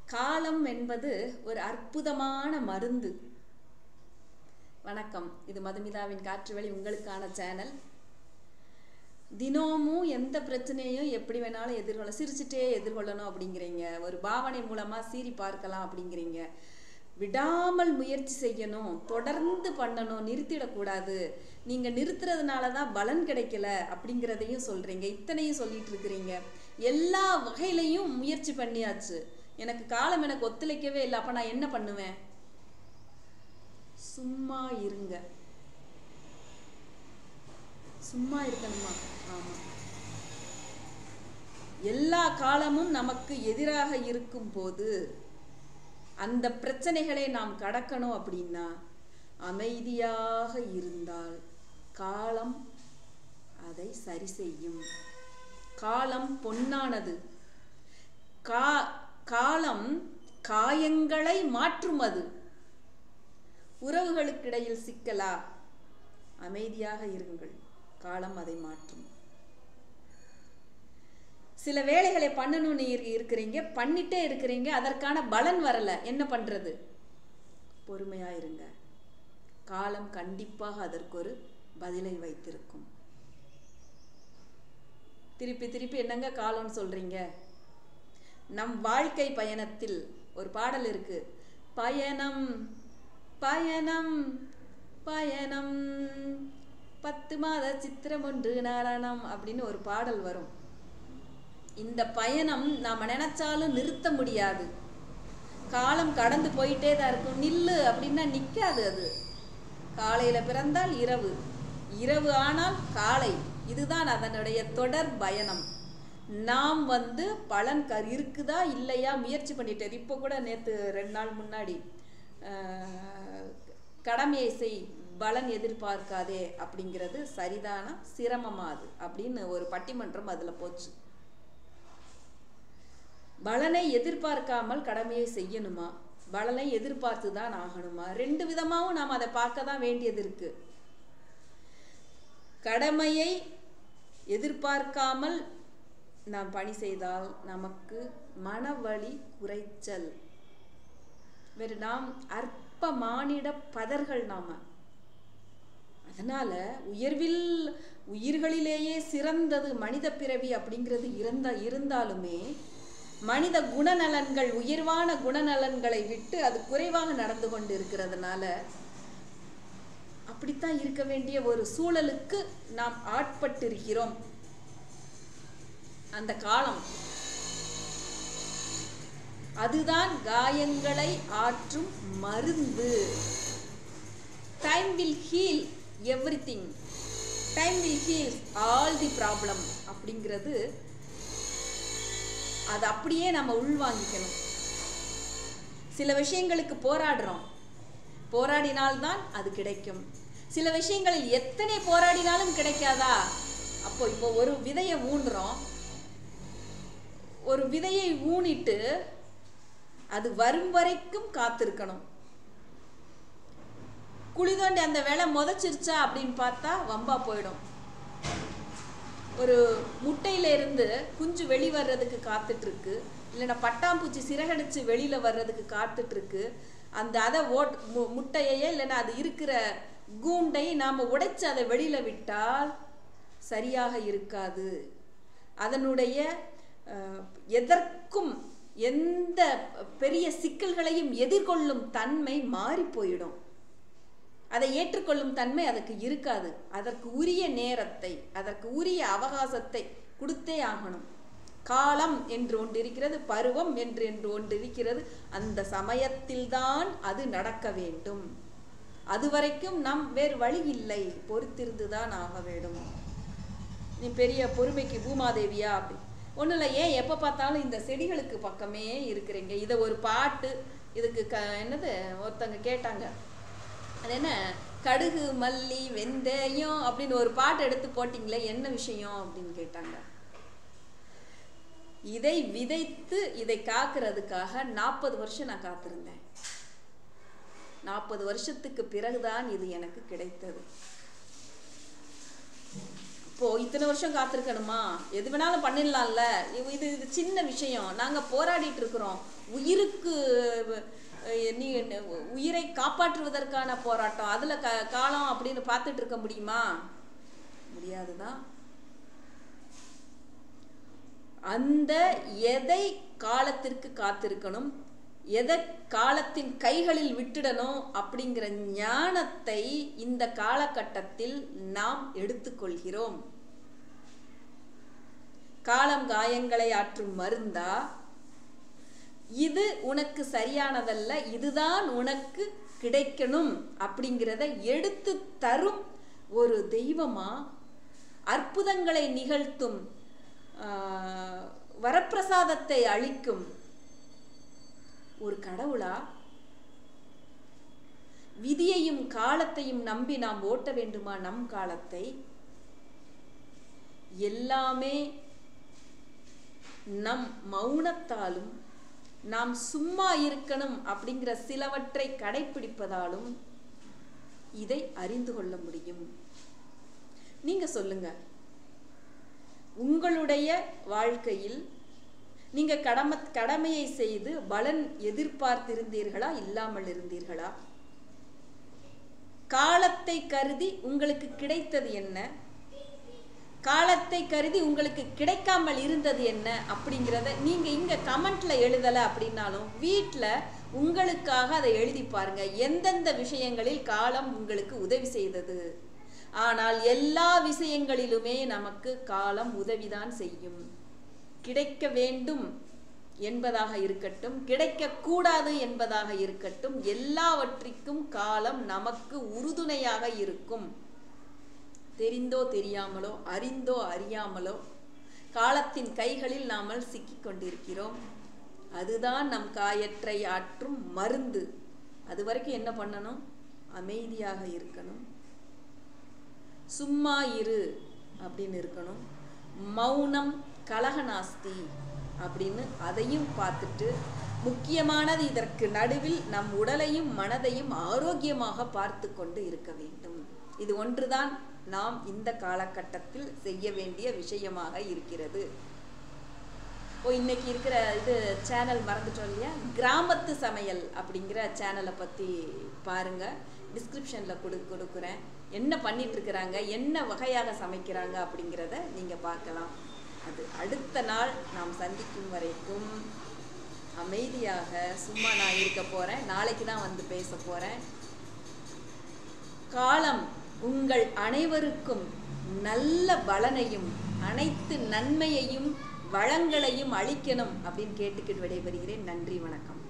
காலம் என்பது ஒரு அற்புதமான மருந்து வணக்கம் இது மதுமிதாவின் காற்று வழி உங்களுக்கான சேனல் தினமும் எந்த பிரச்சனையும் எப்படி வேணாலும் எதிர்கொள்ள சிரிச்சுட்டே எதிர்கொள்ளணும் அப்படிங்கிறீங்க ஒரு பாவனை மூலமா சீறி பார்க்கலாம் அப்படிங்கிறீங்க விடாமல் முயற்சி செய்யணும் தொடர்ந்து பண்ணணும் நிறுத்திடக்கூடாது நீங்க நிறுத்துறதுனால தான் பலன் கிடைக்கல அப்படிங்கிறதையும் சொல்றீங்க இத்தனையும் சொல்லிட்டு இருக்கிறீங்க எல்லா வகையிலையும் முயற்சி பண்ணியாச்சு எனக்கு காலம் எனக்கு ஒத்துழைக்கவே இல்லை அப்ப நான் என்ன பண்ணுவேன் சும்மா இருங்க சும்மா இருக்கணுமா ஆமா எல்லா காலமும் நமக்கு எதிராக இருக்கும் போது அந்த பிரச்சனைகளை நாம் கடக்கணும் அப்படின்னா அமைதியாக இருந்தால் காலம் அதை சரி செய்யும் காலம் பொன்னானது கா காலம் காயங்களை மாற்றும் அது உறவுகளுக்கிடையில் சிக்கலா அமைதியாக இருங்கள் காலம் அதை மாற்றும் சில வேலைகளை பண்ணணும்னு இரு- இருக்கிறீங்க பண்ணிட்டே இருக்கிறீங்க அதற்கான பலன் வரல என்ன பண்றது பொறுமையா இருங்க காலம் கண்டிப்பாக அதற்கு ஒரு பதிலை வைத்திருக்கும் திருப்பி திருப்பி என்னங்க காலம்னு சொல்றீங்க நம் வாழ்க்கை பயணத்தில் ஒரு பாடல் இருக்கு பயணம் பயணம் பயணம் பத்து மாத சித்திரம் ஒன்று நாரணம் அப்படின்னு ஒரு பாடல் வரும் இந்த பயணம் நாம நினைச்சாலும் நிறுத்த முடியாது காலம் கடந்து போயிட்டே தான் இருக்கும் நில்லு அப்படின்னா நிக்காது அது காலையில பிறந்தால் இரவு இரவு ஆனால் காலை இதுதான் அதனுடைய தொடர் பயணம் நாம் வந்து பலன் க இருக்குதா இல்லையா முயற்சி பண்ணிட்டது இப்போ கூட நேற்று ரெண்டு நாள் முன்னாடி ஆஹ், கடமையை செய் பலன் எதிர்பார்க்காதே அப்படிங்கிறது சரிதானா சிரமமா அது அப்படின்னு ஒரு பட்டிமன்றம் அதுல போச்சு பலனை எதிர்பார்க்காமல் கடமையை செய்யணுமா பலனை எதிர்பார்த்து தான் ஆகணுமா ரெண்டு விதமாவும் நாம் அதை பார்க்க தான் வேண்டியது இருக்கு கடமையை எதிர்பார்க்காமல் நாம் பணி செய்தால் நமக்கு மனவழி குறைச்சல் வேறு நாம் அற்ப மானிட பதர்கள் நாம அதனால உயர்வில் உயிர்களிலேயே சிறந்தது மனித பிறவி அப்படிங்கிறது இருந்த இருந்தாலுமே மனித குணநலன்கள் உயர்வான குணநலன்களை விட்டு அது குறைவாக நடந்து கொண்டு இருக்கிறதுனால அப்படித்தான் இருக்க வேண்டிய ஒரு சூழலுக்கு நாம் ஆட்பட்டிருக்கிறோம் அந்த காலம் அதுதான் காயங்களை ஆற்றும் மருந்து time will heal everything time will heal all the problem அப்படிங்கிறது அது அப்படியே நம்ம உள்வாங்கிக்கணும் சில விஷயங்களுக்கு போராடுறோம் போராடினால்தான் அது கிடைக்கும் சில விஷயங்களில் எத்தனை போராடினாலும் கிடைக்காதா அப்போ இப்போ ஒரு விதையை ஊன்றோம் ஒரு விதையை ஊனிட்டு அது வரும் வரைக்கும் காத்திருக்கணும் குழி தோண்டி அந்த வேலை முதச்சிருச்சா அப்படின்னு பார்த்தா வம்பா போயிடும் ஒரு முட்டையில இருந்து குஞ்சு வெளி வர்றதுக்கு காத்துட்டு இருக்கு இல்லைன்னா பட்டாம்பூச்சி சிறகடிச்சு வெளியில வர்றதுக்கு காத்துட்டு இருக்கு அந்த அதை ஓட் மு- முட்டையையே இல்லைன்னா அது இருக்கிற கூண்டை நாம உடைச்சு அதை வெளியில விட்டால் சரியாக இருக்காது அதனுடைய அஹ், எதற்கும் எந்த பெரிய சிக்கல்களையும் எதிர்கொள்ளும் தன்மை மாறி போயிடும் அதை ஏற்றுக்கொள்ளும் தன்மை அதற்கு இருக்காது அதற்கு உரிய நேரத்தை அதற்கு உரிய அவகாசத்தை கொடுத்தே ஆகணும் காலம் என்று ஒன்று இருக்கிறது பருவம் என்று என்று ஒன்று இருக்கிறது அந்த சமயத்தில்தான் அது நடக்க வேண்டும் அதுவரைக்கும் நாம் வேறு வழி இல்லை பொறுத்திருந்துதான் ஆக வேண்டும் நீ பெரிய பொறுமைக்கு பூமாதேவியா அப்படி ஒன்றும் இல்லை ஏன் எப்போ பார்த்தாலும் இந்த செடிகளுக்கு பக்கமே இருக்கிறீங்க இதை ஒரு பாட்டு இதுக்கு க என்னது ஒருத்தங்க கேட்டாங்க அது என்ன கடுகு மல்லி வெந்தயம் அப்படின்னு ஒரு பாட்டு எடுத்து போட்டிங்களே என்ன விஷயம் அப்படின்னு கேட்டாங்க இதை விதைத்து இதை காக்கிறதுக்காக நாற்பது வருஷம் நான் காத்திருந்தேன் நாற்பது வருஷத்துக்கு பிறகுதான் இது எனக்கு கிடைத்தது இப்போ இத்தனை வருஷம் காத்திருக்கணுமா எது வேணாலும் பண்ணிடலாம்ல இது இது இது சின்ன விஷயம் நாங்க போராடிட்டு இருக்கிறோம் உயிருக்கு அஹ், நீ உயிரை காப்பாற்றுவதற்கான போராட்டம் அதுல க காலம் அப்படின்னு பார்த்துட்டு இருக்க முடியுமா முடியாதுதான் அந்த எதை காலத்திற்கு காத்திருக்கணும் எதை காலத்தின் கைகளில் விட்டுடணும் அப்படிங்கிற ஞானத்தை இந்த காலகட்டத்தில் நாம் எடுத்துக்கொள்கிறோம் காலம் காயங்களை ஆற்றும் மருந்தா இது உனக்கு சரியானதல்ல இதுதான் உனக்கு கிடைக்கணும் அப்படிங்கிறத எடுத்து தரும் ஒரு தெய்வமா அற்புதங்களை நிகழ்த்தும் ஆஹ், வரப்பிரசாதத்தை அளிக்கும் ஒரு கடவுளா விதியையும் காலத்தையும் நம்பி நாம் ஓட்ட வேண்டுமா நம் காலத்தை எல்லாமே நம் மௌனத்தாலும் நாம் சும்மா இருக்கணும் அப்படிங்கிற சிலவற்றை கடைப்பிடிப்பதாலும் இதை அறிந்து கொள்ள முடியும் நீங்க சொல்லுங்க உங்களுடைய வாழ்க்கையில் நீங்க கடமை கடமையை செய்து பலன் எதிர்பார்த்திருந்தீர்களா இல்லாமல் இருந்தீர்களா காலத்தை கருதி உங்களுக்கு கிடைத்தது என்ன காலத்தை கருதி உங்களுக்கு கிடைக்காமல் இருந்தது என்ன அப்படிங்கிறத நீங்க இங்க கமெண்ட்ல எழுதல அப்படின்னாலும் வீட்ல உங்களுக்காக அதை எழுதி பாருங்க எந்தெந்த விஷயங்களில் காலம் உங்களுக்கு உதவி செய்தது ஆனால் எல்லா விஷயங்களிலுமே நமக்கு காலம் உதவிதான் செய்யும் கிடைக்க வேண்டும் என்பதாக இருக்கட்டும் கிடைக்க கூடாது என்பதாக இருக்கட்டும் எல்லாவற்றிற்கும் காலம் நமக்கு உறுதுணையாக இருக்கும் தெரிந்தோ தெரியாமலோ அறிந்தோ அறியாமலோ காலத்தின் கைகளில் நாமல் சிக்கிக் கொண்டிருக்கிறோம் அதுதான் நம் காயற்றை ஆற்றும் மருந்து அது வரைக்கும் என்ன பண்ணணும் அமைதியாக இருக்கணும் சும்மா இரு அப்படின்னு இருக்கணும் மௌனம் கலகநாஸ்தி அப்படின்னு அதையும் பார்த்துட்டு முக்கியமானது இதற்கு நடுவில் நம் உடலையும் மனதையும் ஆரோக்கியமாக பார்த்து கொண்டு இருக்க வேண்டும் இது ஒன்றுதான் நாம் இந்த காலகட்டத்தில் செய்ய வேண்டிய விஷயமாக இருக்கிறது ஓ இன்னைக்கு இருக்கிற இது சேனல் மறந்துட்டோம் இல்லையா கிராமத்து சமையல் அப்படிங்கிற சேனலை பற்றி பாருங்க டிஸ்கிரிப்ஷனில் கொடு கொடுக்குறேன் என்ன பண்ணிட்டு இருக்கிறாங்க என்ன வகையாக சமைக்கிறாங்க அப்படிங்கிறத நீங்கள் பார்க்கலாம் அது அடுத்த நாள் நாம் சந்திக்கும் வரைக்கும் அமைதியாக சும்மா நான் இருக்க போகிறேன் நாளைக்கு தான் வந்து பேச போகிறேன் காலம் உங்கள் அனைவருக்கும் நல்ல பலனையும் அனைத்து நன்மையையும் வளங்களையும் அளிக்கணும் அப்படின்னு கேட்டுக்கிட்டு விடைபெறுகிறேன் நன்றி வணக்கம்